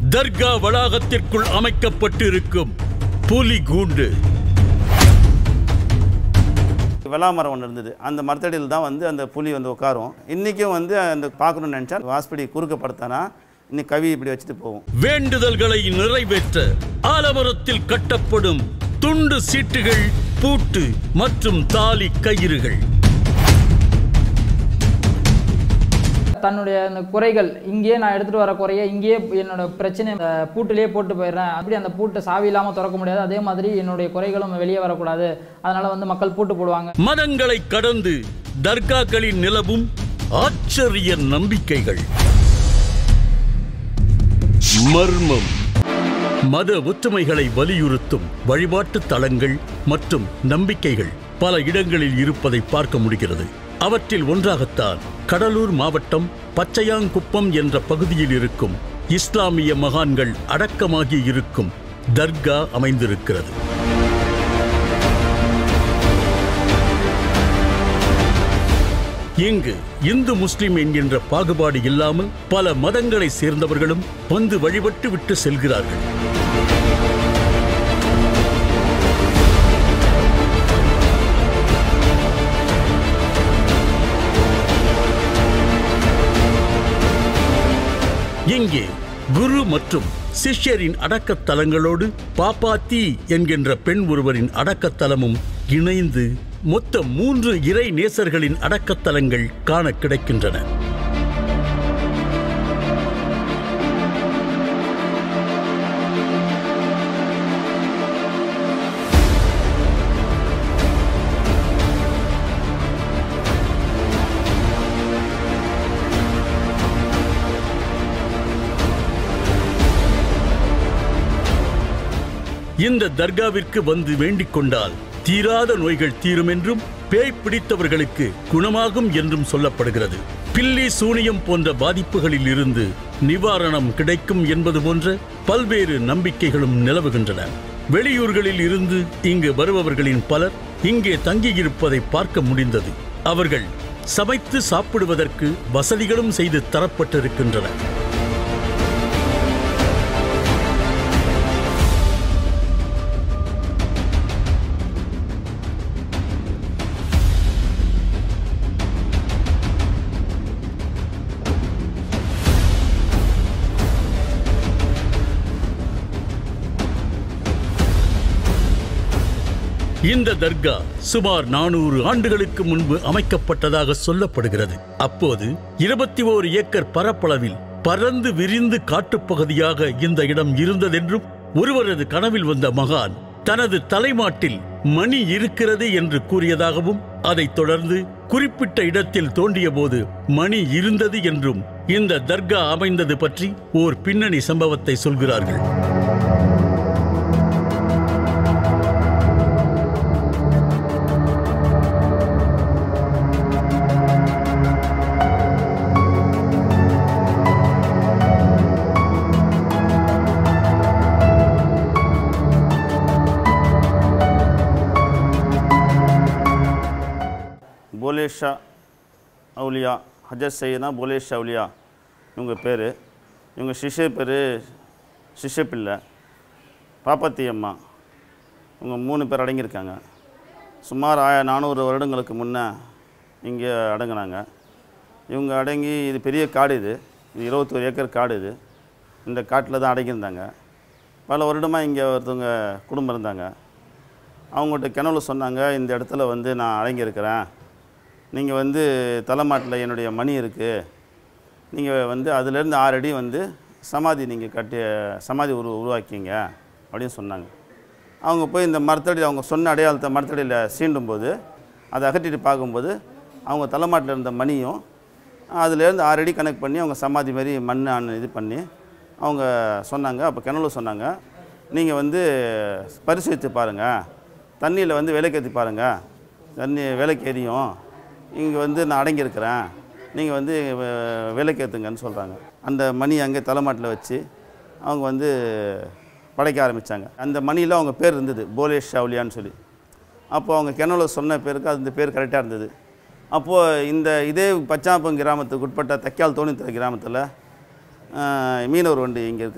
தர்கா வளாகத்திற்குள் அமைக்கப்பட்டிருக்கும் புலி கூண்டு விளாமரம் ஒன்று இருந்தது அந்த மரத்தடியில் தான் வந்து அந்த புலி வந்து உட்காரும் இன்றைக்கும் வந்து அந்த பார்க்கணும்னு நினச்சா வாஸ்படி குறுக்கப்படுத்தானா இன்னைக்கு கவி இப்படி வச்சுட்டு போவோம் வேண்டுதல்களை நிறைவேற்ற ஆலமரத்தில் கட்டப்படும் துண்டு சீட்டுகள் பூட்டு மற்றும் தாலி கயிறுகள் தன்னுடைய அந்த குறைகள் இங்கேயே நான் எடுத்துகிட்டு வர குறைய இங்கேயே என்னோட பிரச்சனை அந்த பூட்டிலேயே போட்டு போயிடுறேன் அப்படி அந்த பூட்டை சாவி இல்லாமல் திறக்க முடியாது அதே மாதிரி என்னுடைய குறைகளும் வெளியே வரக்கூடாது அதனால் வந்து மக்கள் பூட்டு போடுவாங்க மதங்களை கடந்து தர்காக்களின் நிலவும் ஆச்சரிய நம்பிக்கைகள் மர்மம் மத ஒற்றுமைகளை வலியுறுத்தும் வழிபாட்டு தலங்கள் மற்றும் நம்பிக்கைகள் பல இடங்களில் இருப்பதை பார்க்க முடிகிறது அவற்றில் ஒன்றாகத்தான் கடலூர் மாவட்டம் பச்சையாங்குப்பம் என்ற பகுதியில் இருக்கும் இஸ்லாமிய மகான்கள் அடக்கமாகி இருக்கும் தர்கா அமைந்திருக்கிறது இங்கு இந்து முஸ்லிம் என்கின்ற பாகுபாடு இல்லாமல் பல மதங்களை சேர்ந்தவர்களும் வந்து வழிபட்டு விட்டு செல்கிறார்கள் இங்கே குரு மற்றும் சிஷ்யரின் அடக்கத்தலங்களோடு பாப்பாத்தி என்கின்ற பெண் ஒருவரின் அடக்கத்தலமும் இணைந்து மொத்த மூன்று இறை நேசர்களின் அடக்கத்தலங்கள் காண கிடைக்கின்றன இந்த தர்காவிற்கு வந்து வேண்டிக் கொண்டால் தீராத நோய்கள் தீரும் என்றும் பேய் பிடித்தவர்களுக்கு குணமாகும் என்றும் சொல்லப்படுகிறது பில்லி சூனியம் போன்ற பாதிப்புகளில் இருந்து நிவாரணம் கிடைக்கும் என்பது போன்ற பல்வேறு நம்பிக்கைகளும் நிலவுகின்றன வெளியூர்களில் இருந்து இங்கு வருபவர்களின் பலர் இங்கே தங்கியிருப்பதை பார்க்க முடிந்தது அவர்கள் சமைத்து சாப்பிடுவதற்கு வசதிகளும் செய்து தரப்பட்டிருக்கின்றன இந்த தர்கா சுமார் நானூறு ஆண்டுகளுக்கு முன்பு அமைக்கப்பட்டதாக சொல்லப்படுகிறது அப்போது இருபத்தி ஓரு ஏக்கர் பரப்பளவில் பறந்து விரிந்து காட்டுப்பகுதியாக இந்த இடம் இருந்ததென்றும் ஒருவரது கனவில் வந்த மகான் தனது தலைமாட்டில் மணி இருக்கிறது என்று கூறியதாகவும் அதைத் தொடர்ந்து குறிப்பிட்ட இடத்தில் தோண்டிய போது மணி இருந்தது என்றும் இந்த தர்கா அமைந்தது பற்றி ஓர் பின்னணி சம்பவத்தை சொல்கிறார்கள் போலேஷா அவுலியா ஹஜத் சையனா போலேஷா அவுலியா இவங்க பேர் இவங்க சிஷ்ய பேர் சிஷ்யப்பிள்ளை பாப்பாத்தி அம்மா இவங்க மூணு பேர் அடங்கியிருக்காங்க சுமார் ஆய நானூறு வருடங்களுக்கு முன்னே இங்கே அடங்கினாங்க இவங்க அடங்கி இது பெரிய காடு இது இது இருபத்தோரு ஏக்கர் காடு இது இந்த காட்டில் தான் அடங்கியிருந்தாங்க பல வருடமாக இங்கே ஒருத்தவங்க குடும்பம் இருந்தாங்க அவங்கள்ட்ட கிணவுல சொன்னாங்க இந்த இடத்துல வந்து நான் அடங்கியிருக்கிறேன் நீங்கள் வந்து தலைமாட்டில் என்னுடைய மணி இருக்குது நீங்கள் வந்து அதுலேருந்து ஆறு அடி வந்து சமாதி நீங்கள் கட்டி சமாதி உரு உருவாக்கிங்க அப்படின்னு சொன்னாங்க அவங்க போய் இந்த மரத்தடி அவங்க சொன்ன அடையாளத்தை மரத்தடியில் சீண்டும் போது அதை அகற்றிட்டு பார்க்கும்போது அவங்க தலைமாட்டில் இருந்த மணியும் அதுலேருந்து ஆறு அடி கனெக்ட் பண்ணி அவங்க சமாதி மாதிரி மண் அணு இது பண்ணி அவங்க சொன்னாங்க அப்போ கிணறு சொன்னாங்க நீங்கள் வந்து பரிசோதித்து பாருங்கள் தண்ணியில் வந்து விலைக்கேற்றி பாருங்கள் தண்ணி விலைக்கு எரியும் இங்கே வந்து நான் அடங்கியிருக்கிறேன் நீங்கள் வந்து வே- விலைக்கேற்றுங்கன்னு சொல்கிறாங்க அந்த மணி அங்கே தலைமாட்டில் வச்சு அவங்க வந்து படைக்க ஆரம்பித்தாங்க அந்த மணியில் அவங்க பேர் இருந்தது போலேஷ் ஷவுலியான்னு சொல்லி அப்போ அவங்க கிணறுல சொன்ன பேருக்கு அந்த பேர் கரெக்டாக இருந்தது அப்போது இந்த இதே பச்சாப்பம் கிராமத்துக்கு உட்பட்ட தைக்கால் தோணித்துறை கிராமத்தில் மீனவர் வண்டி இங்கே இருக்காங்க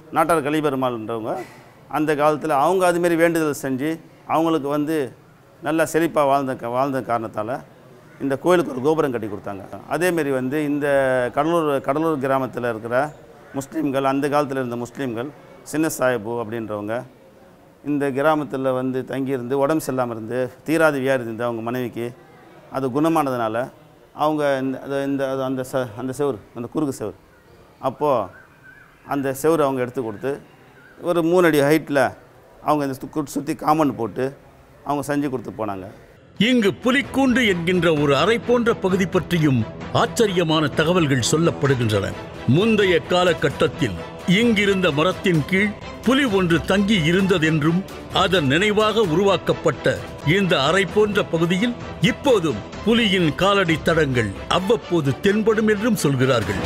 நாட்டார் கலிபெருமாள்ன்றவங்க அந்த காலத்தில் அவங்க அதுமாரி வேண்டுதல் செஞ்சு அவங்களுக்கு வந்து நல்லா செழிப்பாக வாழ்ந்த க- வாழ்ந்த காரணத்தால் இந்த கோயிலுக்கு ஒரு கோபுரம் கட்டி கொடுத்தாங்க அதேமாரி வந்து இந்த கடலூர் கடலூர் கிராமத்தில் இருக்கிற முஸ்லீம்கள் அந்த காலத்தில் இருந்த முஸ்லீம்கள் சின்ன சாஹிபு அப்படின்றவங்க இந்த கிராமத்தில் வந்து தங்கியிருந்து உடம்பு சரியில்லாமல் இருந்து தீராத வியாதி இருந்து அவங்க மனைவிக்கு அது குணமானதுனால அவங்க இந்த அது- இந்த அது அந்த ச அந்த செவுரு அந்த குறுக்கு செவுரு அப்போது அந்த செவுரு அவங்க எடுத்து கொடுத்து ஒரு மூணு அடி ஹைட்டில் அவங்க இந்த சுற்றி காம்பவுண்ட் போட்டு அவங்க செஞ்சு கொடுத்து போனாங்க இங்கு புலிக்கூண்டு என்கின்ற ஒரு அறை போன்ற பகுதி பற்றியும் ஆச்சரியமான தகவல்கள் சொல்லப்படுகின்றன முந்தைய காலகட்டத்தில் இங்கிருந்த மரத்தின் கீழ் புலி ஒன்று தங்கி இருந்ததென்றும் அதன் நினைவாக உருவாக்கப்பட்ட இந்த அறை போன்ற பகுதியில் இப்போதும் புலியின் காலடி தடங்கள் அவ்வப்போது தென்படும் என்றும் சொல்கிறார்கள்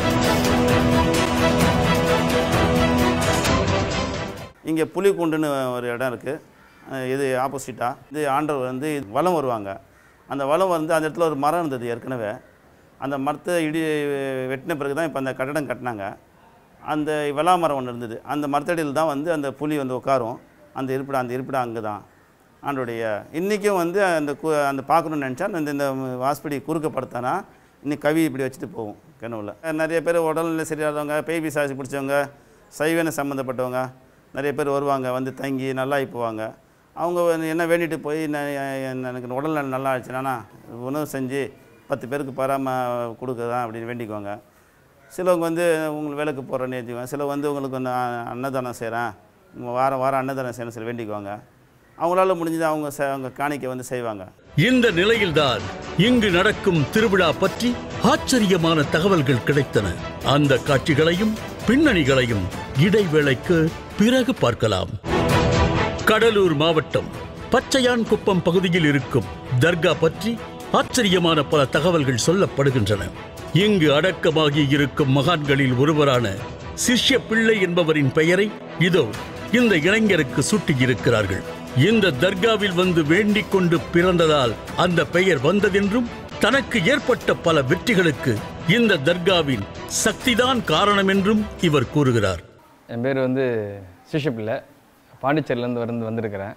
இங்கே புலிக்குண்டுன்னு ஒரு இடம் இருக்குது இது ஆப்போசிட்டாக இது ஆண்டவர் வந்து வலம் வருவாங்க அந்த வலம் வந்து அந்த இடத்துல ஒரு மரம் இருந்தது ஏற்கனவே அந்த மரத்தை இடி வெட்டின பிறகு தான் இப்போ அந்த கட்டடம் கட்டினாங்க அந்த விலா மரம் ஒன்று இருந்தது அந்த மரத்தடியில் தான் வந்து அந்த புலி வந்து உட்காரும் அந்த இருப்பிடம் அந்த இருப்பிடம் அங்கே தான் ஆண்டோடைய இன்றைக்கும் வந்து அந்த கு அந்த பார்க்கணுன்னு நினச்சா இந்த இந்த வாஸ்படி குறுக்க படுத்தானா இன்னைக்கு கவி இப்படி வச்சுட்டு போகும் கிணவுல நிறைய பேர் உடல்நிலை சரியாதவங்க பேய் பிசாசு பிடிச்சவங்க சைவன சம்மந்தப்பட்டவங்க நிறைய பேர் வருவாங்க வந்து தங்கி நல்லா போவாங்க அவங்க வந்து என்ன வேண்டிட்டு போய் நான் என் எனக்கு உடல்நல நல்லா ஆச்சுன்னா உணவு செஞ்சு பத்து பேருக்கு பராம கொடுக்குறதான் அப்படின்னு வேண்டிக்குவாங்க சிலவங்க வந்து உங்களுக்கு வேலைக்கு போகிறேன்னு வச்சுக்குவாங்க சில வந்து உங்களுக்கு வந்து அ- அன்னதானம் செய்கிறேன் வாரம் வாரம் அன்னதானம் செய்யணும் சில வேண்டிக்குவாங்க அவங்களால முடிஞ்சது அவங்க செ- அவங்க காணிக்கை வந்து செய்வாங்க இந்த நிலையில்தான் இங்கு நடக்கும் திருவிழா பற்றி ஆச்சரியமான தகவல்கள் கிடைத்தன அந்த காட்சிகளையும் பின்னணிகளையும் இடைவேளைக்கு பிறகு பார்க்கலாம் கடலூர் மாவட்டம் பச்சையான் குப்பம் பகுதியில் இருக்கும் தர்கா பற்றி ஆச்சரியமான பல தகவல்கள் சொல்லப்படுகின்றன இங்கு அடக்கமாகி இருக்கும் மகான்களில் ஒருவரான சிஷ்ய பிள்ளை என்பவரின் பெயரை இதோ இந்த இளைஞருக்கு சூட்டியிருக்கிறார்கள் இந்த தர்காவில் வந்து வேண்டிக் கொண்டு பிறந்ததால் அந்த பெயர் வந்ததென்றும் தனக்கு ஏற்பட்ட பல வெற்றிகளுக்கு இந்த தர்காவின் சக்திதான் காரணம் என்றும் இவர் கூறுகிறார் என் பேர் வந்து சிஷப்பிள்ளை பாண்டிச்சேரியிலேருந்து வந்து வந்திருக்கிறேன்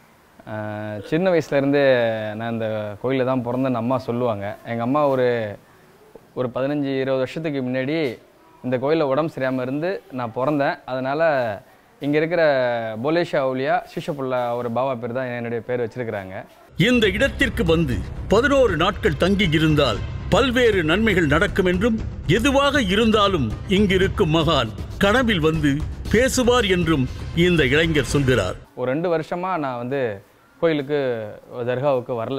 அஹ் சின்ன வயசுலேருந்தே நான் இந்த கோயிலில் தான் பிறந்தேன்னு அம்மா சொல்லுவாங்க எங்கள் அம்மா ஒரு ஒரு பதினஞ்சு இருபது வருஷத்துக்கு முன்னாடி இந்த கோயிலில் உடம்பு சரியாமல் இருந்து நான் பிறந்தேன் அதனால் இங்கே இருக்கிற போலேஷா அவுலியா சிஷப்புல்லா ஒரு பாபா பேர் தான் என்னுடைய பேர் வச்சுருக்கிறாங்க இந்த இடத்திற்கு வந்து பதினோரு நாட்கள் தங்கி இருந்தால் பல்வேறு நன்மைகள் நடக்கும் என்றும் எதுவாக இருந்தாலும் இங்கிருக்கும் மகான் கனவில் வந்து பேசுவார் என்றும் இந்த இளைஞர் சொல்கிறார் ஒரு ரெண்டு வருஷமாக நான் வந்து கோயிலுக்கு தர்காவுக்கு வரல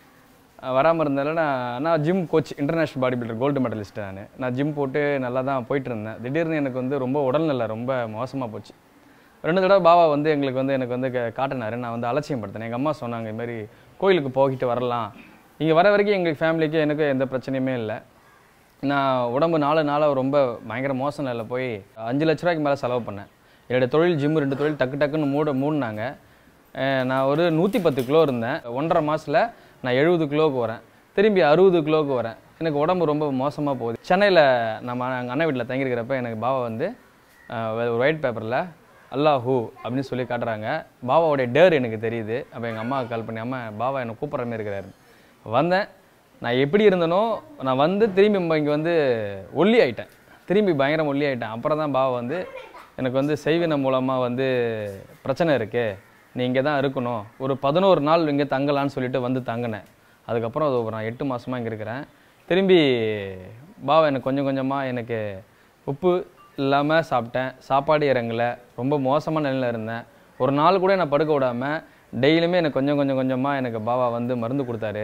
வராமல் இருந்தாலும் நான் நான் gym coach international body builder gold medalist நான் நான் ஜிம் போட்டு நல்லா தான் போயிட்டு இருந்தேன் திடீர்னு எனக்கு வந்து ரொம்ப உடல்நிலை ரொம்ப மோசமாக போச்சு ரெண்டு தடவை பாபா வந்து எங்களுக்கு வந்து எனக்கு வந்து கா- காட்டினாரு நான் வந்து அலட்சியப்படுத்தினேன் எங்கள் அம்மா சொன்னாங்க இது மாதிரி கோயிலுக்கு போகிட்டு வரலாம் இங்கே வர வரைக்கும் எங்களுக்கு ஃபேமிலிக்கு எனக்கு எந்த பிரச்சனையுமே இல்லை நான் உடம்பு நாலு நாளாக ரொம்ப பயங்கர மோச நிலையில் போய் அஞ்சு லட்ச ரூபாய்க்கு மேலே செலவு பண்ணேன் என்னுடைய தொழில் ஜிம் ரெண்டு தொழில் டக்கு டக்குன்னு மூட மூடினாங்க அஹ் நான் ஒரு நூற்றி பத்து கிலோ இருந்தேன் ஒன்றரை மாதத்தில் நான் எழுபது கிலோவுக்கு வரேன் திரும்பி அறுபது கிலோவுக்கு வரேன் எனக்கு உடம்பு ரொம்ப மோசமாக போகுது சென்னையில் நம்ம எங்கள் அண்ணன் வீட்டில் தங்கியிருக்கிறப்ப எனக்கு பாபா வந்து அஹ் ஒரு ஒயிட் பேப்பரில் அல்லாஹூ அப்படின்னு சொல்லி காட்டுறாங்க பாபாவோடைய டேர் எனக்கு தெரியுது அப்போ எங்கள் அம்மாவுக்கு கால் பண்ணி அம்மா பாபா என்னை கூப்பிட்ற மாதிரி இருக்கிறாரு வந்தேன் நான் எப்படி இருந்தனோ நான் வந்து திரும்பி இங்கே வந்து ஒல்லி ஆயிட்டேன் திரும்பி பயங்கரம் ஒல்லி ஆயிட்டேன் அப்புறம் தான் பாபா வந்து எனக்கு வந்து செய்வினம் மூலமாக வந்து பிரச்சனை இருக்கு நீ இங்கே தான் இருக்கணும் ஒரு பதினோரு நாள் இங்கே தங்கலான்னு சொல்லிட்டு வந்து தங்கினேன் அதுக்கப்புறம் அது ஒரு நான் எட்டு மாதமாக இங்கே இருக்கிறேன் திரும்பி பாபா எனக்கு கொஞ்சம் கொஞ்சமாக எனக்கு உப்பு இல்லாமல் சாப்பிட்டேன் சாப்பாடு இறங்கல ரொம்ப மோசமான நிலையில் இருந்தேன் ஒரு நாள் கூட நான் படுக்க விடாமல் டெய்லியுமே எனக்கு கொஞ்சம் கொஞ்சம் கொஞ்சமாக எனக்கு பாபா வந்து மருந்து கொடுத்தாரு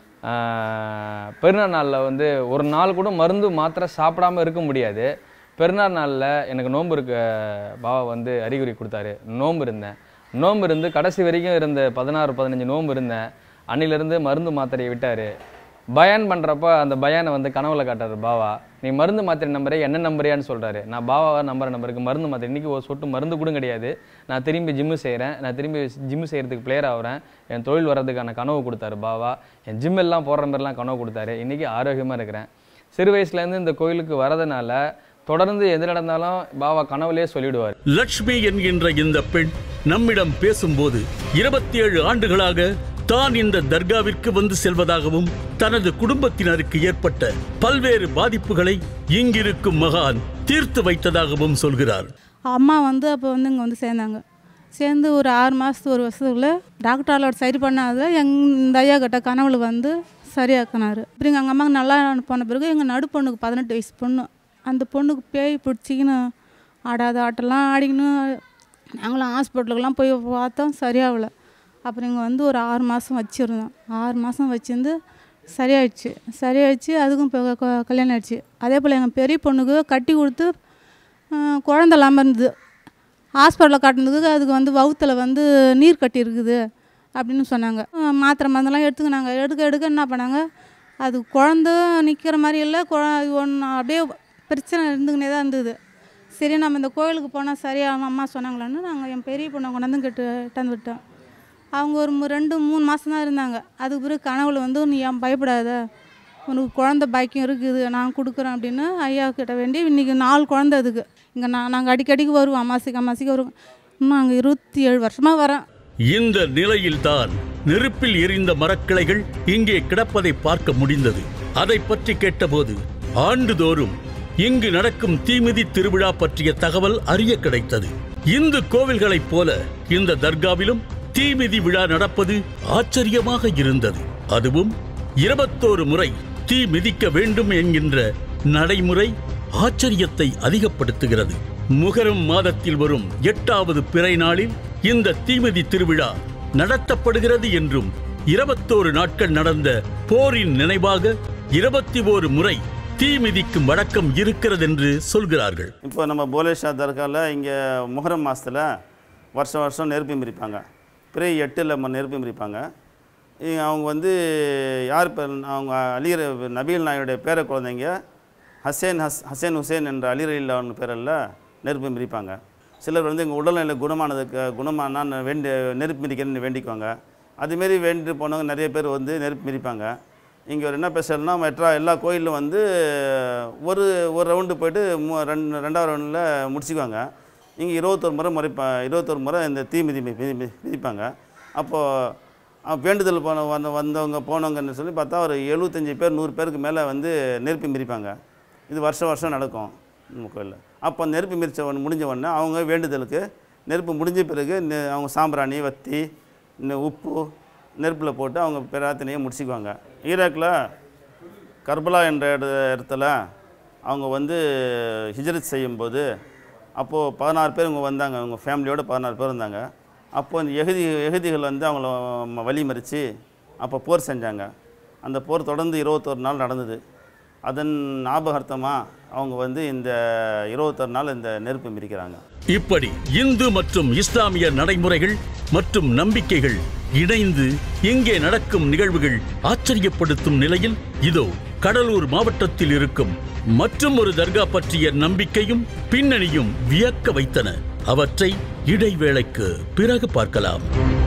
ஆஹ் பெருநாள் நாளில் வந்து ஒரு நாள் கூட மருந்து மாத்திரை சாப்பிடாம இருக்க முடியாது பெருநாள் நாளில் எனக்கு நோன்பு இருக்க பாபா வந்து அறிகுறி கொடுத்தாரு நோன்பு இருந்தேன் நோன்பு இருந்து கடைசி வரைக்கும் இருந்த பதினாறு பதினஞ்சு நோன்பு இருந்தேன் அன்னிலிருந்து மருந்து மாத்திரையை விட்டார் பயான் பண்ணுறப்ப அந்த பயானை வந்து கனவுல காட்டுறாரு பாவா நீ மருந்து மாத்திரை நம்பரே என்ன நம்பரையான்னு சொல்கிறாரு நான் பாபாவை நம்புற நம்பருக்கு மருந்து மாத்திரை இன்றைக்கி ஒரு சொட்டு மருந்து கூட கிடையாது நான் திரும்பி ஜிம்மு செய்கிறேன் நான் திரும்பி ஜிம்மு செய்கிறதுக்கு பிளேயர் ஆகிறேன் என் தொழில் வர்றதுக்கான கனவு கொடுத்தாரு பாவா என் ஜிம் எல்லாம் போடுற மாதிரிலாம் கனவு கொடுத்தாரு இன்றைக்கி ஆரோக்கியமாக இருக்கிறேன் சிறு வயசுலேருந்து இந்த கோயிலுக்கு வரதுனால தொடர்ந்து எது நடந்தாலும் பாபா கனவுலேயே சொல்லிவிடுவார் லட்சுமி என்கின்ற இந்த பெண் நம்மிடம் பேசும்போது இருபத்தி ஏழு ஆண்டுகளாக தான் இந்த தர்காவிற்கு வந்து செல்வதாகவும் தனது குடும்பத்தினருக்கு ஏற்பட்ட பல்வேறு பாதிப்புகளை இங்கிருக்கும் மகான் தீர்த்து வைத்ததாகவும் சொல்கிறார் அம்மா வந்து அப்போ வந்து இங்கே வந்து சேர்ந்தாங்க சேர்ந்து ஒரு ஆறு மாதத்து ஒரு வருஷத்துக்குள்ள டாக்டரால் சரி பண்ணாத எங் இந்த ஐயா கிட்ட கனவுல வந்து சரியாக்குனாரு அப்புறம் எங்கள் அம்மாவுக்கு நல்லா போன பிறகு எங்கள் நடு பொண்ணுக்கு பதினெட்டு வயசு பொண்ணு அந்த பொண்ணுக்கு பேய் பிடிச்சிக்கின்னு ஆடாத ஆட்டெல்லாம் ஆடிக்கின்னு நாங்களும் ஹாஸ்பிட்டலுக்கெல்லாம் போய் பார்த்தோம் சரியாகல அப்புறம் இங்கே வந்து ஒரு ஆறு மாதம் வச்சுருந்தோம் ஆறு மாதம் வச்சிருந்து சரியாயிடுச்சு சரியாயிடுச்சு அதுக்கும் இப்போ க- கல்யாணம் ஆயிடுச்சு அதே போல் எங்கள் பெரிய பொண்ணுக்கு கட்டி கொடுத்து ஆஹ், குழந்த இல்லாமல் இருந்தது ஹாஸ்பிட்டலில் காட்டினதுக்கு அதுக்கு வந்து வவுத்தில் வந்து நீர் கட்டி இருக்குது அப்படின்னு சொன்னாங்க ஆஹ், மாத்திரை மருந்தெல்லாம் எடுத்துக்கினாங்க எடுக்க எடுக்க என்ன பண்ணாங்க அது குழந்த நிற்கிற மாதிரி இல்லை குழ ஒன்று அப்படியே பிரச்சனை இருந்துக்கினே தான் இருந்தது சரி நம்ம இந்த கோயிலுக்கு போனால் சரியாகும் அம்மா சொன்னாங்களான்னு நாங்கள் என் பெரிய பொண்ணை கொண்டாந்து கிட்ட இட்டாந்து விட்டோம் அவங்க ஒரு மு- ரெண்டு மூணு மாதம் தான் இருந்தாங்க அதுக்கு பிறகு கனவுல வந்து நீ ஏன் பயப்படாத உனக்கு குழந்த பாக்கியம் இருக்குது நான் கொடுக்குறேன் அப்படின்னு ஐயா கிட்ட வேண்டி இன்றைக்கி நாலு குழந்த அதுக்கு இங்கே நான் நாங்கள் அடிக்கடிக்கு வருவோம் அமாசிக்கு அமாசிக்கு வருவோம் இன்னும் அங்கே இருபத்தி ஏழு வருஷமாக வரேன் இந்த நிலையில்தான் நெருப்பில் எரிந்த மரக்கிளைகள் இங்கே கிடப்பதை பார்க்க முடிந்தது அதை பற்றி கேட்டபோது ஆண்டுதோறும் இங்கு நடக்கும் தீமிதி திருவிழா பற்றிய தகவல் அறிய கிடைத்தது இந்து கோவில்களைப் போல இந்த தர்காவிலும் தீமிதி விழா நடப்பது ஆச்சரியமாக இருந்தது அதுவும் இருபத்தோரு முறை தீ மிதிக்க வேண்டும் என்கின்ற நடைமுறை ஆச்சரியத்தை அதிகப்படுத்துகிறது முகரம் மாதத்தில் வரும் எட்டாவது பிறை நாளில் இந்த தீமிதி திருவிழா நடத்தப்படுகிறது என்றும் இருபத்தோரு நாட்கள் நடந்த போரின் நினைவாக இருபத்தி ஓரு முறை தீ மிதிக்கும் வழக்கம் இருக்கிறது என்று சொல்கிறார்கள் இப்போ நம்ம போலேஷா தர்காவில் இங்கே முஹரம் மாதத்தில் வருஷம் வருஷம் நெருப்பு மிதிப்பாங்க பிறை எட்டில் நம்ம நெருப்பு மிதிப்பாங்க இ- அவங்க வந்து யார் பேர் அவங்க அலிர நபீல் நாயுடைய பேர குழந்தைங்க ஹசேன் ஹஸ் ஹசேன் ஹுசேன் என்ற அலிரலில்லான்னு பேரில் நெருப்பு மிதிப்பாங்க சிலர் வந்து எங்கள் உடல்நிலை குணமானதுக்கு குணமானா வேண்டி நெருப்பு மிதிக்கிறேன்னு வேண்டிக்குவாங்க அதுமாரி வேண்டிட்டு போனவங்க நிறைய பேர் வந்து நெருப்பு மிதிப்பாங்க இங்கே ஒரு என்ன ஸ்பெஷல்னா மெட்ரா எல்லா கோயிலும் வந்து ஒரு ஒரு ரவுண்டு போயிட்டு மூ ரெண்டு ரெண்டாவது ரவுண்டில் முடிச்சுக்குவாங்க இங்கே இருபத்தொரு முறை முறைப்பா இருபத்தொரு முறை இந்த தீ மிதி மி- மிதி மி- மிதிப்பாங்க அப்போது வேண்டுதல் போன வந்த வந்தவங்க போனவங்கன்னு சொல்லி பார்த்தா ஒரு எழுபத்தஞ்சி பேர் நூறு பேருக்கு மேலே வந்து நெருப்பி மிதிப்பாங்க இது வருஷம் வருஷம் நடக்கும் நம்ம கோயிலில் அப்போ நெருப்பு மிதிச்ச உடனே முடிஞ்ச உடனே அவங்க வேண்டுதலுக்கு நெருப்பு முடிஞ்ச பிறகு நெ- அவங்க சாம்பிராணி வத்தி இந்த உப்பு நெருப்பில் போட்டு அவங்க பிரார்த்தனையை முடிச்சுக்குவாங்க ஈராக்கில் கர்பலா என்ற இட- இடத்துல அவங்க வந்து ஹிஜ்ரத் செய்யும்போது அப்போது பதினாறு பேர் இவங்க வந்தாங்க அவங்க ஃபேமிலியோட பதினாறு பேர் இருந்தாங்க அப்போ இந்த எகுதி எகுதிகள் வந்து அவங்கள ம- வழிமறித்து அப்போ போர் செஞ்சாங்க அந்த போர் தொடர்ந்து இருபத்தொரு நாள் நடந்தது அதன் ஞாபகார்த்தமாக அவங்க வந்து இந்த இருபத்தொரு நாள் இந்த நெருப்பு மிதிக்கிறாங்க இப்படி இந்து மற்றும் இஸ்லாமிய நடைமுறைகள் மற்றும் நம்பிக்கைகள் இணைந்து இங்கே நடக்கும் நிகழ்வுகள் ஆச்சரியப்படுத்தும் நிலையில் இதோ கடலூர் மாவட்டத்தில் இருக்கும் மற்றும் ஒரு தர்கா பற்றிய நம்பிக்கையும் பின்னணியும் வியக்க வைத்தன அவற்றை இடைவேளைக்கு பிறகு பார்க்கலாம்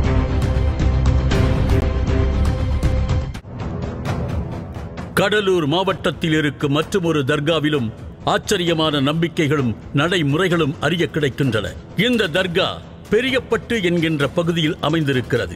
கடலூர் மாவட்டத்தில் இருக்கும் மற்றொரு தர்காவிலும் ஆச்சரியமான நம்பிக்கைகளும் நடைமுறைகளும் அறிய கிடைக்கின்றன இந்த தர்கா பெரியப்பட்டு என்கின்ற பகுதியில் அமைந்திருக்கிறது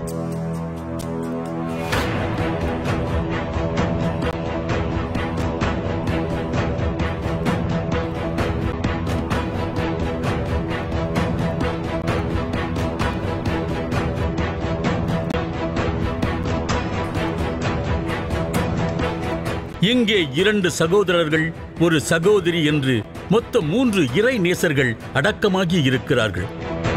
இங்கே இரண்டு சகோதரர்கள் ஒரு சகோதரி என்று மொத்தம் மூன்று இறை நேசர்கள் அடக்கமாகி இருக்கிறார்கள்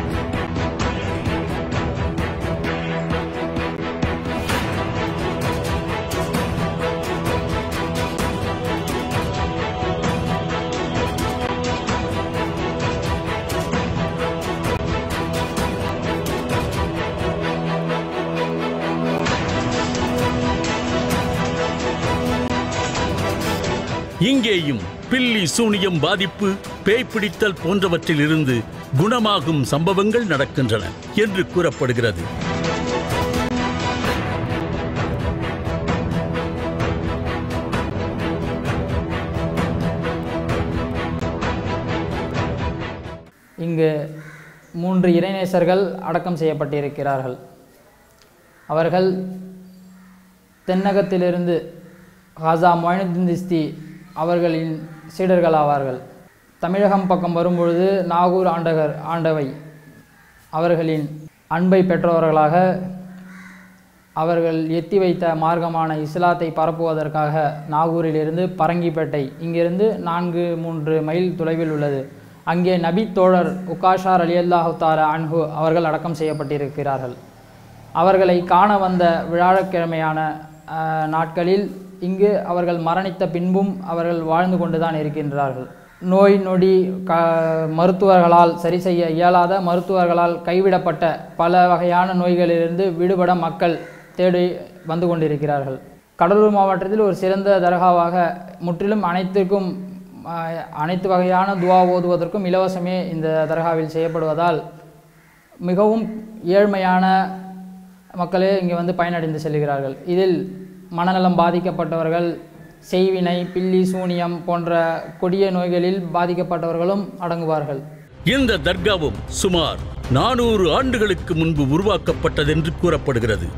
இங்கேயும் பில்லி சூனியம் பாதிப்பு பேய் பிடித்தல் போன்றவற்றிலிருந்து குணமாகும் சம்பவங்கள் நடக்கின்றன என்று கூறப்படுகிறது இங்கு மூன்று இறைநேசர்கள் அடக்கம் செய்யப்பட்டிருக்கிறார்கள் அவர்கள் தென்னகத்திலிருந்து ஹாசா மொயினுddin திஸ்தி அவர்களின் சீடர்கள் ஆவார்கள் தமிழகம் பக்கம் வரும்பொழுது நாகூர் ஆண்டகர் ஆண்டவை அவர்களின் அன்பை பெற்றவர்களாக அவர்கள் எத்தி வைத்த மார்க்கமான இஸ்லாத்தை பரப்புவதற்காக நாகூரிலிருந்து பரங்கிப்பேட்டை இங்கிருந்து நான்கு மூன்று மைல் தொலைவில் உள்ளது அங்கே நபி தோழர் உகாஷார் அலி அல்லாஹு தாரா அன்ஹு அவர்கள் அடக்கம் செய்யப்பட்டிருக்கிறார்கள் அவர்களை காண வந்த வியாழக்கிழமையான அஹ், நாட்களில் இங்கு அவர்கள் மரணித்த பின்பும் அவர்கள் வாழ்ந்து கொண்டுதான் இருக்கின்றார்கள் நோய் நொடி க மருத்துவர்களால் சரி செய்ய இயலாத மருத்துவர்களால் கைவிடப்பட்ட பல வகையான நோய்களிலிருந்து விடுபட மக்கள் தேடி வந்து கொண்டிருக்கிறார்கள் கடலூர் மாவட்டத்தில் ஒரு சிறந்த தர்காவாக முற்றிலும் அனைத்திற்கும் ஆஹ், அனைத்து வகையான துவா ஓதுவதற்கும் இலவசமே இந்த தர்காவில் செய்யப்படுவதால் மிகவும் ஏழ்மையான மக்களே இங்கே வந்து பயனடைந்து செல்கிறார்கள் இதில் மனநலம் பாதிக்கப்பட்டவர்கள் செய்வினை பில்லி சூனியம் போன்ற கொடிய நோய்களில் பாதிக்கப்பட்டவர்களும் அடங்குவார்கள் இந்த தர்காவும் சுமார் நானூறு ஆண்டுகளுக்கு முன்பு உருவாக்கப்பட்டதென்று கூறப்படுகிறது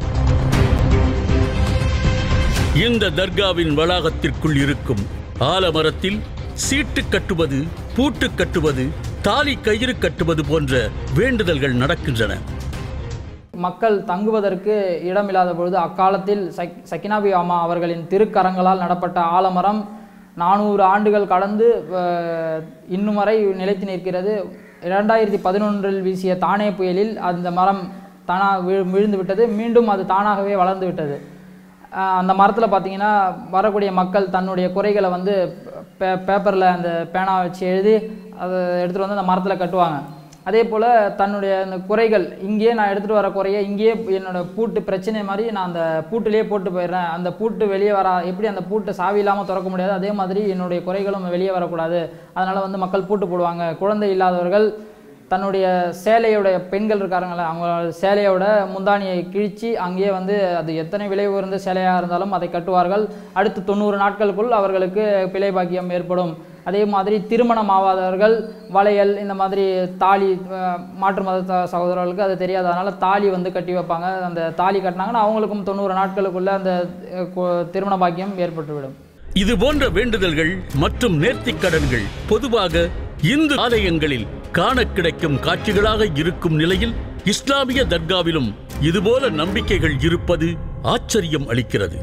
இந்த தர்காவின் வளாகத்திற்குள் இருக்கும் ஆலமரத்தில் சீட்டு கட்டுவது பூட்டு கட்டுவது தாலி கயிறு கட்டுவது போன்ற வேண்டுதல்கள் நடக்கின்றன மக்கள் தங்குவதற்கு இடமில்லாத பொழுது அக்காலத்தில் சக் சக்கினாபி அம்மா அவர்களின் திருக்கரங்களால் நடப்பட்ட ஆலமரம் நானூறு ஆண்டுகள் கடந்து அஹ், இன்னும் வரை நிலைத்து நிற்கிறது இரண்டாயிரத்தி பதினொன்றில் வீசிய தானே புயலில் அந்த மரம் தானா விழு விழுந்து விட்டது மீண்டும் அது தானாகவே வளர்ந்து விட்டது அஹ், அந்த மரத்தில் பார்த்தீங்கன்னா வரக்கூடிய மக்கள் தன்னுடைய குறைகளை வந்து பே பேப்பரில் அந்த பேனா வச்சு எழுதி அதை எடுத்துகிட்டு வந்து அந்த மரத்தில் கட்டுவாங்க அதே போல் தன்னுடைய அந்த குறைகள் இங்கேயே நான் எடுத்துகிட்டு வர குறையை இங்கேயே என்னோட பூட்டு பிரச்சனை மாதிரி நான் அந்த பூட்டிலே போட்டு போயிடுறேன் அந்த பூட்டு வெளியே வர எப்படி அந்த பூட்டை சாவி இல்லாமல் திறக்க முடியாது அதே மாதிரி என்னுடைய குறைகளும் வெளியே வரக்கூடாது அதனால் வந்து மக்கள் பூட்டு போடுவாங்க குழந்தை இல்லாதவர்கள் தன்னுடைய சேலையோட பெண்கள் இருக்காருங்களே அவங்க சேலையோட முந்தானியை கிழிச்சு அங்கேயே வந்து அது எத்தனை விலை உயர்ந்த சேலையாக இருந்தாலும் அதை கட்டுவார்கள் அடுத்து தொண்ணூறு நாட்களுக்குள் அவர்களுக்கு பிழை பாக்கியம் ஏற்படும் அதே மாதிரி திருமணம் ஆகாதவர்கள் வளையல் இந்த மாதிரி தாலி அஹ், மாற்று மத ச- சகோதரர்களுக்கு அது தெரியாது அதனால் தாலி வந்து கட்டி வைப்பாங்க அந்த தாலி கட்டினாங்கன்னா அவங்களுக்கும் தொண்ணூறு நாட்களுக்குள்ள அந்த அஹ், கு- திருமண பாக்கியம் ஏற்பட்டுவிடும் இது போன்ற வேண்டுதல்கள் மற்றும் நேர்த்திக் கடன்கள் பொதுவாக இந்து ஆலயங்களில் காண கிடைக்கும் காட்சிகளாக இருக்கும் நிலையில் இஸ்லாமிய தர்காவிலும் இதுபோல நம்பிக்கைகள் இருப்பது ஆச்சரியம் அளிக்கிறது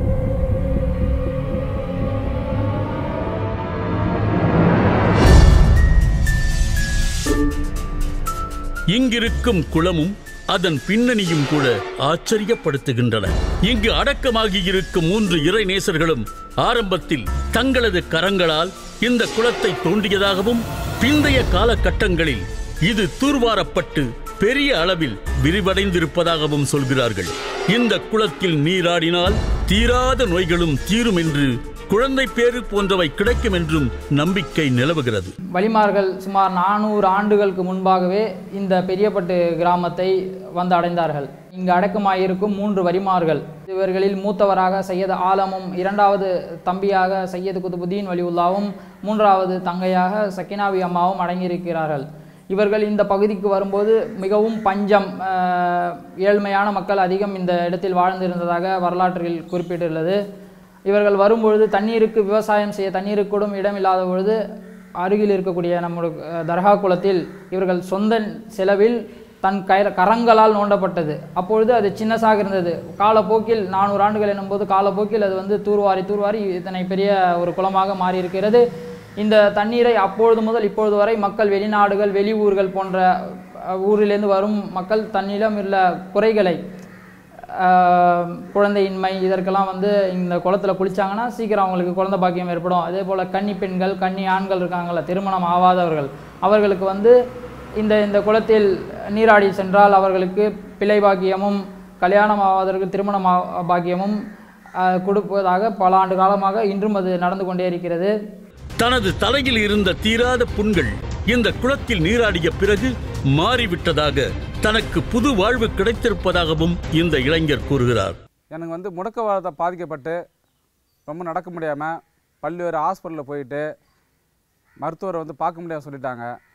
இங்கிருக்கும் குளமும் அதன் பின்னணியும் கூட ஆச்சரியப்படுத்துகின்றன இங்கு அடக்கமாகி இருக்கும் மூன்று இறை நேசர்களும் ஆரம்பத்தில் தங்களது கரங்களால் இந்த குளத்தை தோண்டியதாகவும் பிந்தைய காலகட்டங்களில் இது தூர்வாரப்பட்டு பெரிய அளவில் விரிவடைந்திருப்பதாகவும் சொல்கிறார்கள் இந்த குளத்தில் நீராடினால் தீராத நோய்களும் தீரும் என்று குழந்தை பேறு போன்றவை கிடைக்கும் என்றும் நம்பிக்கை நிலவுகிறது வலிமார்கள் சுமார் நானூறு ஆண்டுகளுக்கு முன்பாகவே இந்த பெரியப்பட்டு கிராமத்தை வந்து அடைந்தார்கள் இங்கு அடக்கமாயிருக்கும் மூன்று வரிமார்கள் இவர்களில் மூத்தவராக சையது ஆலமும் இரண்டாவது தம்பியாக சையது குதுபுதீன் வலியுல்லாவும் மூன்றாவது தங்கையாக சக்கினாவி அம்மாவும் அடங்கியிருக்கிறார்கள் இவர்கள் இந்த பகுதிக்கு வரும்போது மிகவும் பஞ்சம் ஆஹ், ஏழ்மையான மக்கள் அதிகம் இந்த இடத்தில் வாழ்ந்திருந்ததாக வரலாற்றில் குறிப்பிட்டுள்ளது இவர்கள் வரும்பொழுது தண்ணீருக்கு விவசாயம் செய்ய தண்ணீருக்கு கூட இடமில்லாத பொழுது அருகில் இருக்கக்கூடிய நம்முடைய அஹ், தர்கா குளத்தில் இவர்கள் சொந்த செலவில் தன் கை கரங்களால் நோண்டப்பட்டது அப்பொழுது அது சின்னசாக இருந்தது காலப்போக்கில் நானூறு ஆண்டுகள் எனும்போது காலப்போக்கில் அது வந்து தூர்வாரி தூர்வாரி இத்தனை பெரிய ஒரு குளமாக மாறி இருக்கிறது இந்த தண்ணீரை அப்பொழுது முதல் இப்பொழுது வரை மக்கள் வெளிநாடுகள் வெளி ஊர்கள் போன்ற அஹ், ஊரிலிருந்து வரும் மக்கள் தன்னிடம் உள்ள குறைகளை ஆஹ் குழந்தையின்மை இதற்கெல்லாம் வந்து இந்த குளத்துல குளிச்சாங்கன்னா சீக்கிரம் அவங்களுக்கு குழந்தை பாக்கியம் ஏற்படும் அதே போல் கன்னி பெண்கள் கன்னி ஆண்கள் இருக்காங்கள்ல திருமணம் ஆகாதவர்கள் அவர்களுக்கு வந்து இந்த இந்த குளத்தில் நீராடி சென்றால் அவர்களுக்கு பிள்ளை பாக்கியமும் கல்யாணம் ஆகாதவர்களுக்கு திருமணம் ஆ- பாக்கியமும் ஆஹ் கொடுப்பதாக பல ஆண்டு காலமாக இன்றும் அது நடந்து கொண்டே இருக்கிறது தனது தலையில் இருந்த தீராத புண்கள் இந்த குளத்தில் நீராடிய பிறகு மாறிவிட்டதாக தனக்கு புது வாழ்வு கிடைத்திருப்பதாகவும் இந்த இளைஞர் கூறுகிறார் எனக்கு வந்து முடக்கவாதத்தை பாதிக்கப்பட்டு ரொம்ப நடக்க முடியாமல் பல்வேறு ஹாஸ்பிட்டலில் போயிட்டு மருத்துவரை வந்து பார்க்க முடியாம சொல்லிட்டாங்க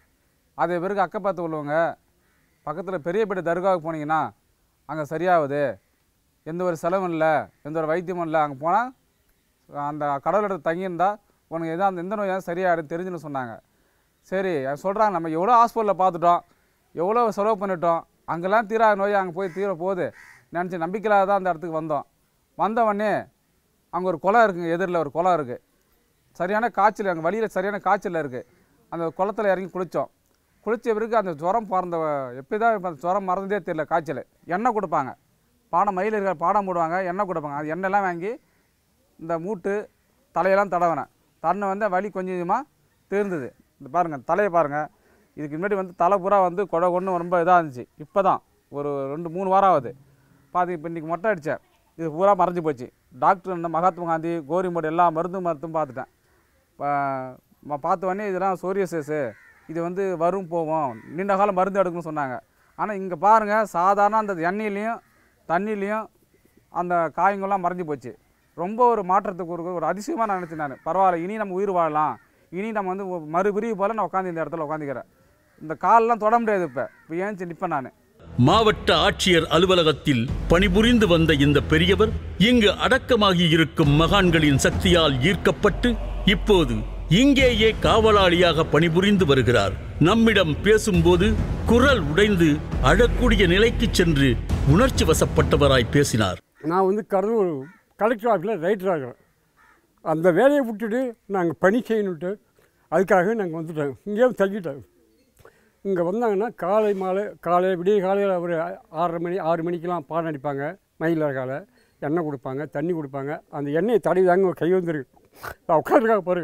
அதே பிறகு அக்கப்பக்கத்தில் உள்ளவங்க பக்கத்தில் பெரியப்பேட்டை தர்காவுக்கு போனீங்கன்னா அங்கே சரியாகுது எந்த ஒரு செலவும் இல்லை எந்த ஒரு வைத்தியமும் இல்லை அங்கே போனால் அந்த கடவுளிடத்தை தங்கியிருந்தா உனக்கு எதாவது அந்த எந்த நோயாக சரியாயிடும் தெரிஞ்சுன்னு சொன்னாங்க சரி சொல்கிறாங்க நம்ம எவ்வளோ ஹாஸ்பிட்டலில் பார்த்துட்டோம் எவ்வளோ செலவு பண்ணிட்டோம் அங்கெல்லாம் தீராத நோய் அங்கே போய் தீர போகுது நினச்சி நம்பிக்கையில்லாத தான் அந்த இடத்துக்கு வந்தோம் வந்த உடனே அங்கே ஒரு குளம் இருக்குங்க எதிரில் ஒரு குளம் இருக்குது சரியான காய்ச்சல் அங்கே வழியில் சரியான காய்ச்சல் இருக்குது அந்த குளத்துல இறங்கி குளித்தோம் குளித்த பிறகு அந்த ஜுரம் பறந்த எப்படி தான் அந்த ஜுரம் மறந்ததே தெரியல காய்ச்சல் எண்ணெய் கொடுப்பாங்க பாடம் மயில் இருக்கிற பாடம் போடுவாங்க எண்ணெய் கொடுப்பாங்க அது எண்ணெய்லாம் வாங்கி இந்த மூட்டு தலையெல்லாம் தடவினேன் தடனை வந்து வலி கொஞ்சம் கொஞ்சமாக தீர்ந்தது இந்த பாருங்கள் தலையை பாருங்கள் இதுக்கு முன்னாடி வந்து தலை பூரா வந்து கொடை கொண்டு ரொம்ப இதாக இருந்துச்சு இப்போ தான் ஒரு ரெண்டு மூணு வாரம் ஆகுது பார்த்து இப்போ இன்றைக்கி மொட்டை அடித்தேன் இது பூரா மறைஞ்சு போச்சு டாக்டர் இந்த மகாத்மா காந்தி கோரிமோடு எல்லா மருந்து மருத்துவம் பார்த்துட்டேன் பா- ம- பார்த்த உடனே இதெல்லாம் சோரியசஸு இது வந்து வரும் போகும் நீண்ட காலம் மருந்து எடுக்கணும்னு சொன்னாங்க ஆனால் இங்கே பாருங்கள் சாதாரண அந்த எண்ணெயிலையும் தண்ணிலையும் அந்த காயங்கள்லாம் மறைஞ்சு போச்சு ரொம்ப ஒரு மாற்றத்துக்கு ஒரு ஒரு அதிசயமாக நான் நினச்சேன் நான் பரவாயில்ல இனி நம்ம உயிர் வாழலாம் இனி நம்ம வந்து ஒரு மறுபிரிவு போல் நான் உட்காந்து இந்த இடத்துல உட்காந்துக்கிறேன் இந்த காலெல்லாம் தொட முடியாது இப்போ இப்போ ஏன்ச்சு நிற்பேன் நான் மாவட்ட ஆட்சியர் அலுவலகத்தில் பணிபுரிந்து வந்த இந்த பெரியவர் இங்கு அடக்கமாகி இருக்கும் மகான்களின் சக்தியால் ஈர்க்கப்பட்டு இப்போது இங்கேயே காவலாளியாக பணிபுரிந்து வருகிறார் நம்மிடம் பேசும்போது குரல் உடைந்து அழக்கூடிய நிலைக்கு சென்று உணர்ச்சி வசப்பட்டவராய் பேசினார் நான் வந்து கடலூர் கலெக்டர் ஆஃபீஸில் ரைட்டர் ஆகிறேன் அந்த வேலையை விட்டுட்டு நாங்கள் பணி செய்யணுன்ட்டு அதுக்காக நாங்கள் வந்துட்டோம் இங்கேயே தங்கிட்டோம் இங்கே வந்தாங்கன்னா காலை மாலை காலை விடிய காலையில் ஒரு ஆறரை மணி ஆறு மணிக்கெலாம் பாடம் அடிப்பாங்க மயிலார் காலை எண்ணெய் கொடுப்பாங்க தண்ணி கொடுப்பாங்க அந்த எண்ணெயை தடவி தாங்க கை வந்துருக்கு உட்காந்துருக்காங்க பாரு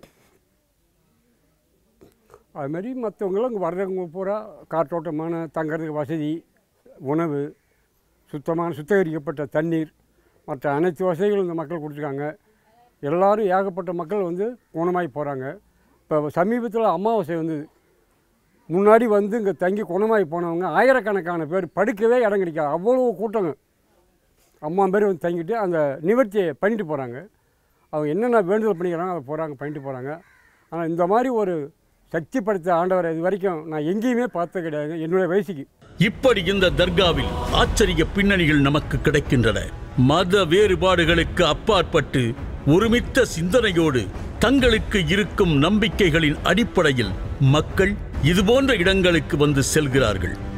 அதுமாரி மற்றவங்களும் இங்கே வர்றவங்க பூரா காற்றோட்டமான தங்குறதுக்கு வசதி உணவு சுத்தமான சுத்திகரிக்கப்பட்ட தண்ணீர் மற்ற அனைத்து வசதிகளும் இந்த மக்கள் கொடுத்துருக்காங்க எல்லாரும் ஏகப்பட்ட மக்கள் வந்து குணமாகி போகிறாங்க இப்போ சமீபத்தில் அமாவாசை வந்தது முன்னாடி வந்து இங்கே தங்கி குணமாகி போனவங்க ஆயிரக்கணக்கான பேர் படுக்கவே இடம் கிடைக்காது அவ்வளோ கூட்டங்க அம்மா பேர் வந்து தங்கிட்டு அந்த நிவர்த்தியை பண்ணிட்டு போகிறாங்க அவங்க என்னென்ன வேண்டுதல் பண்ணிக்கிறாங்க அதை போகிறாங்க பண்ணிட்டு போகிறாங்க ஆனால் இந்த மாதிரி ஒரு சக்தி படைத்த ஆண்டவரை இது வரைக்கும் நான் எங்கேயுமே பார்த்தது கிடையாது என்னுடைய வயசுக்கு இப்படி இந்த தர்காவில் ஆச்சரிய பின்னணிகள் நமக்கு கிடைக்கின்றன மத வேறுபாடுகளுக்கு அப்பாற்பட்டு ஒருமித்த சிந்தனையோடு தங்களுக்கு இருக்கும் நம்பிக்கைகளின் அடிப்படையில் மக்கள் இதுபோன்ற இடங்களுக்கு வந்து செல்கிறார்கள்